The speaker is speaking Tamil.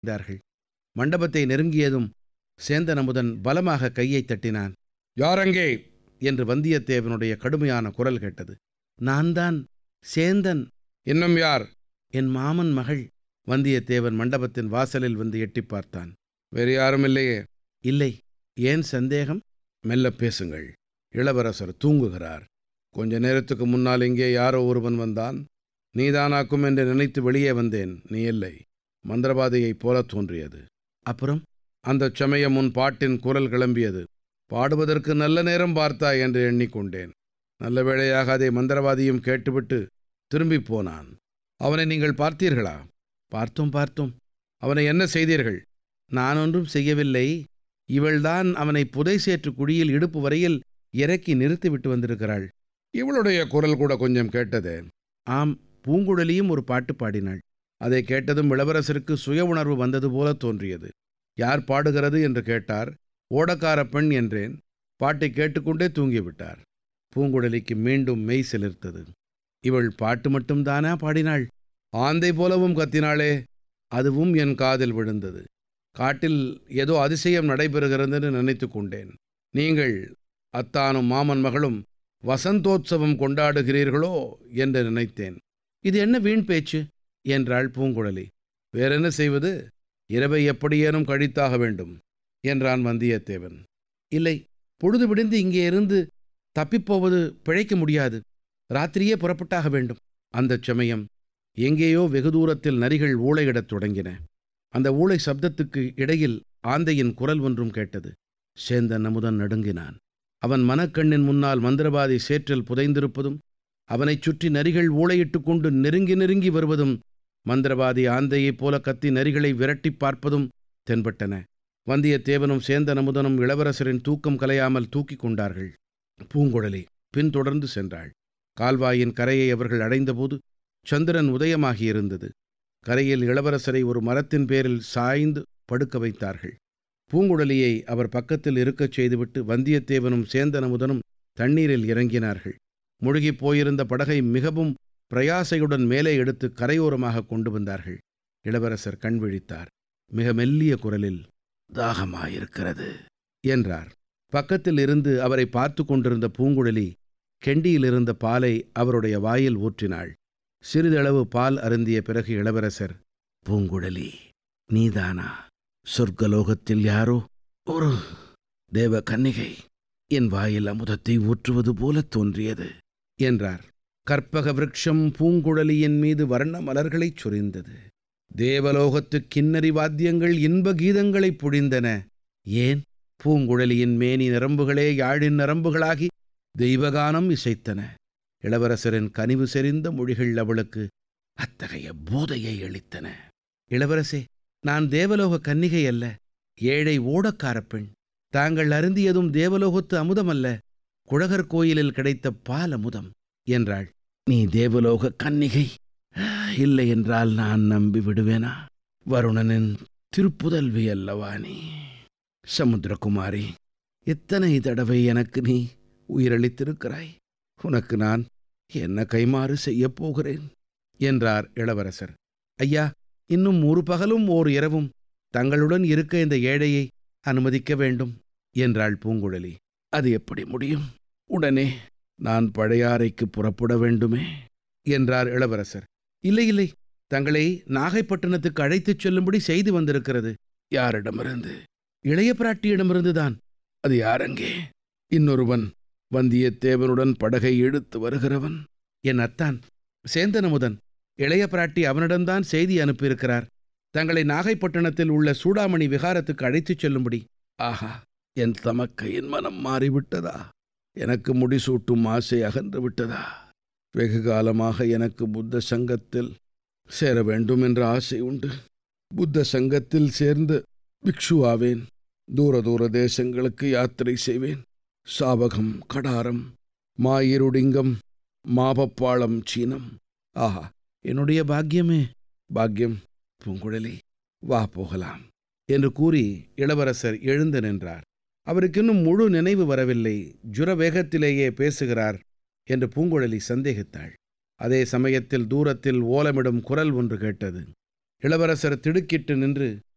இருந்தார்கள் மண்டபத்தை நெருங்கியதும் சேந்தன் அமுதன் பலமாக கையைத் தட்டினான் யாரங்கே என்று வந்தியத்தேவனுடைய கடுமையான குரல் கேட்டது நான் தான் சேந்தன் இன்னும் யார் என் மாமன் மகள் வந்தியத்தேவன் மண்டபத்தின் வாசலில் வந்து எட்டிப் பார்த்தான் வேறு யாரும் இல்லையே இல்லை ஏன் சந்தேகம் மெல்ல பேசுங்கள் இளவரசர் தூங்குகிறார் கொஞ்ச நேரத்துக்கு முன்னால் இங்கே யாரோ ஒருவன் வந்தான் நீதானாக்கும் என்று நினைத்து வெளியே வந்தேன் நீ இல்லை மந்திரவாதியைப் போல தோன்றியது அப்புறம் அந்தச் சமயம் உன் பாட்டின் குரல் கிளம்பியது பாடுவதற்கு நல்ல நேரம் பார்த்தாய் என்று எண்ணிக்கொண்டேன் நல்ல வேளையாக அதை மந்திரவாதியும் கேட்டுவிட்டு திரும்பிப் போனான் அவனை நீங்கள் பார்த்தீர்களா பார்த்தோம் பார்த்தோம் அவனை என்ன செய்தீர்கள் நான் ஒன்றும் செய்யவில்லை இவள்தான் அவனை புதை சேற்று குழியில் இடுப்பு வரையில் இறக்கி நிறுத்திவிட்டு வந்திருக்கிறாள் இவளுடைய குரல் கூட கொஞ்சம் கேட்டது ஆம் பூங்குழலியும் ஒரு பாட்டு பாடினாள் அதை கேட்டதும் இளவரசருக்கு சுய உணர்வு வந்தது போல தோன்றியது யார் பாடுகிறது என்று கேட்டார் ஓடக்கார பெண் என்றேன் பாட்டை கேட்டுக்கொண்டே தூங்கிவிட்டார் பூங்குழலிக்கு மீண்டும் மெய் சிலிர்த்தது இவள் பாட்டு மட்டும்தானா பாடினாள் ஆந்தை போலவும் கத்தினாளே அதுவும் என் காதில் விழுந்தது காட்டில் ஏதோ அதிசயம் நடைபெறுகிறதுன்னு நினைத்து கொண்டேன் நீங்கள் அத்தானும் மாமன் மகளும் வசந்தோத்சவம் கொண்டாடுகிறீர்களோ என்று நினைத்தேன் இது என்ன வீண் பேச்சு என்றாள் பூங்குழலி வேறென்ன செய்வது இரவை எப்படியேனும் கழித்தாக வேண்டும் என்றான் வந்தியத்தேவன் இல்லை பொழுது விடிந்து இங்கே இருந்து தப்பிப்போவது பிழைக்க முடியாது ராத்திரியே புறப்பட்டாக வேண்டும் அந்தச் சமயம் எங்கேயோ வெகு தூரத்தில் நரிகள் ஊளையிடத் தொடங்கின அந்த ஊளை சப்தத்துக்கு இடையில் ஆந்தையின் குரல் ஒன்றும் கேட்டது சேந்தன் அமுதன் நடுங்கினான் அவன் மனக்கண்ணின் முன்னால் மந்திரவாதி சேற்றில் புதைந்திருப்பதும் அவனைச் சுற்றி நரிகள் ஊளையிட்டுக் கொண்டு நெருங்கி நெருங்கி வருவதும் மந்திரவாதி ஆந்தையைப் போல கத்தி நரிகளை விரட்டிப் பார்ப்பதும் தென்பட்டன வந்தியத்தேவனும் சேந்தன் அமுதனும் இளவரசரின் தூக்கம் கலையாமல் தூக்கிக் கொண்டார்கள் பூங்குழலி பின்தொடர்ந்து சென்றாள் கால்வாயின் கரையை அவர்கள் அடைந்தபோது சந்திரன் உதயமாகியிருந்தது கரையில் இளவரசரை ஒரு மரத்தின் பேரில் சாய்ந்து படுக்க வைத்தார்கள் பூங்குழலியை அவர் பக்கத்தில் இருக்கச் செய்துவிட்டு வந்தியத்தேவனும் சேந்தனமுதனும் தண்ணீரில் இறங்கினார்கள் முழுகிப் போயிருந்த படகை மிகவும் பிரயாசையுடன் மேலே எடுத்து கரையோரமாக கொண்டு வந்தார்கள் இளவரசர் கண் விழித்தார் மிக மெல்லிய குரலில் தாகமாயிருக்கிறது என்றார் பக்கத்தில் இருந்து அவரை பார்த்து கொண்டிருந்த பூங்குழலி கெண்டியில் இருந்த பாலை அவருடைய வாயில் ஊற்றினாள் சிறிதளவு பால் அருந்திய பிறகு இளவரசர் பூங்குழலி நீதானா சொர்க்கலோகத்தில் யாரோ ஒரு தேவ கன்னிகை என் வாயில் அமுதத்தை ஊற்றுவது போல தோன்றியது என்றார் கற்பக விருட்சம் பூங்குழலியின் மீது வர்ண மலர்களைச் சொரிந்தது தேவலோகத்து கிண்ணறி வாத்தியங்கள் இன்ப கீதங்களைப் பொழிந்தன ஏன் பூங்குழலியின் மேனி நரம்புகளே யாழின் நரம்புகளாகி தெய்வகானம் இசைத்தன இளவரசரின் கனிவு செறிந்த மொழிகள் அவளுக்கு அத்தகைய போதையை அளித்தன இளவரசே நான் தேவலோக கன்னிகை அல்ல ஏழை ஓடக்காரப் பெண் தாங்கள் அருந்தியதும் தேவலோகத்து அமுதமல்ல குழகர் கோயிலில் கிடைத்த பால் அமுதம் என்றாள் நீ தேவலோக கன்னிகை இல்லை என்றால் நான் நம்பி விடுவேனா வருணனின் திருப்புதல்வி அல்லவா நீ சமுத்திரகுமாரி எத்தனை தடவை எனக்கு நீ உயிரளித்திருக்கிறாய் உனக்கு நான் என்ன கைமாறு செய்யப் போகிறேன் என்றார் இளவரசர் ஐயா இன்னும் ஒரு பகலும் ஓர் இரவும் தங்களுடன் இருக்க இந்த ஏழையை அனுமதிக்க வேண்டும் என்றாள் பூங்குழலி அது எப்படி முடியும் உடனே நான் பழையாறைக்கு புறப்பட வேண்டுமே என்றார் இளவரசர் இல்லை இல்லை தங்களை நாகைப்பட்டினத்துக்கு அழைத்துச் செல்லும்படி செய்தி வந்திருக்கிறது யாரிடமிருந்து இளைய பிராட்டியிடமிருந்துதான் அது யாரங்கே இன்னொருவன் வந்தியத்தேவனுடன் படகை இழுத்து வருகிறவன் என் அத்தான் சேந்தனமுதன் இளைய பிராட்டி அவனிடம்தான் செய்தி அனுப்பியிருக்கிறார் தங்களை நாகைப்பட்டினத்தில் உள்ள சூடாமணி விகாரத்துக்கு அழைத்துச் செல்லும்படி ஆஹா என் தமக்கையின் மனம் மாறிவிட்டதா எனக்கு முடிசூட்டும் ஆசை அகன்று விட்டதா வெகு காலமாக எனக்கு புத்த சங்கத்தில் சேர வேண்டும் என்ற ஆசை உண்டு புத்த சங்கத்தில் சேர்ந்து பிக்ஷுவாவேன் தூர தூர தேசங்களுக்கு யாத்திரை செய்வேன் சாவகம் கடாரம் மாயிருடிங்கம் மாபப்பாளம் சீனம் ஆஹா என்னுடைய பாக்கியமே பாக்கியம் பூங்குழலி வா போகலாம் என்று கூறி இளவரசர் எழுந்து நின்றார் அவருக்கு இன்னும் முழு நினைவு வரவில்லை ஜுர வேகத்திலேயே பேசுகிறார் என்று பூங்குழலி சந்தேகித்தாள் அதே சமயத்தில் தூரத்தில் ஓலமிடும் குரல் ஒன்று கேட்டது இளவரசர் திடுக்கிட்டு நின்று